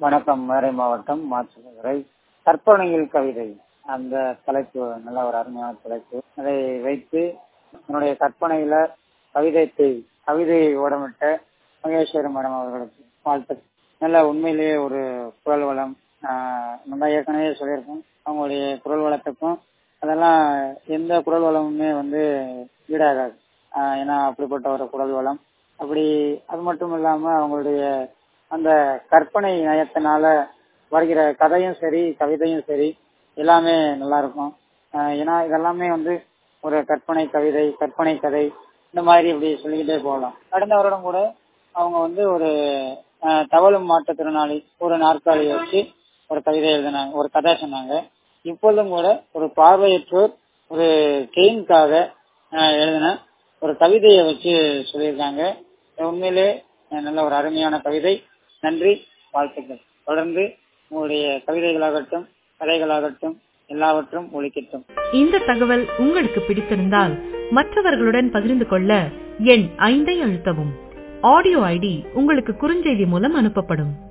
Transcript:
வணக்கம் மதுரை மாவட்டம் மாற்றுவரை கற்பனையில் கவிதை அந்த தலைப்பு நல்ல ஒரு அருமையான தலைப்பு அதை வைத்து என்னுடைய கற்பனையில கவிதைத்தை கவிதையை ஓடமிட்ட மகேஸ்வரி மேடம் அவர்களுக்கு வாழ்த்து நல்ல உண்மையிலேயே ஒரு குரல் வளம் ஆஹ் நம்ம ஏற்கனவே சொல்லியிருக்கோம் அவங்களுடைய குரல் வளத்துக்கும் அதெல்லாம் எந்த குரல் வளமுமே வந்து ஈடாகாது ஆஹ் ஏன்னா அப்படிப்பட்ட ஒரு குரல் வளம் அப்படி அது மட்டும் இல்லாம அவங்களுடைய அந்த கற்பனை நயத்தினால வருகிற கதையும் சரி கவிதையும் சரி எல்லாமே நல்லா இருக்கும் ஆஹ் ஏன்னா இதெல்லாமே வந்து ஒரு கற்பனை கவிதை கற்பனை கதை இந்த மாதிரி இப்படி சொல்லிக்கிட்டே போகலாம் கடந்த வருடம் கூட அவங்க வந்து ஒரு ஆஹ் தவழும் மாற்றுத்திறனாளி ஒரு நாற்காலியை வச்சு ஒரு கவிதை எழுதினாங்க ஒரு கதை சொன்னாங்க இப்பொழுதும் கூட ஒரு பார்வையற்றோர் ஒரு கெயின்காக எழுதின ஒரு கவிதையை வச்சு சொல்லியிருக்காங்க உண்மையிலே நல்ல ஒரு அருமையான கவிதை நன்றி வாழ்த்துக்கள் தொடர்ந்து உங்களுடைய கவிதைகளாகட்டும் கதைகளாகட்டும் எல்லாவற்றும் ஒழிக்கட்டும் இந்த தகவல் உங்களுக்கு பிடித்திருந்தால் மற்றவர்களுடன் பகிர்ந்து கொள்ள எண் ஐந்தை அழுத்தவும் ஆடியோ ஐடி உங்களுக்கு குறுஞ்செய்தி மூலம் அனுப்பப்படும்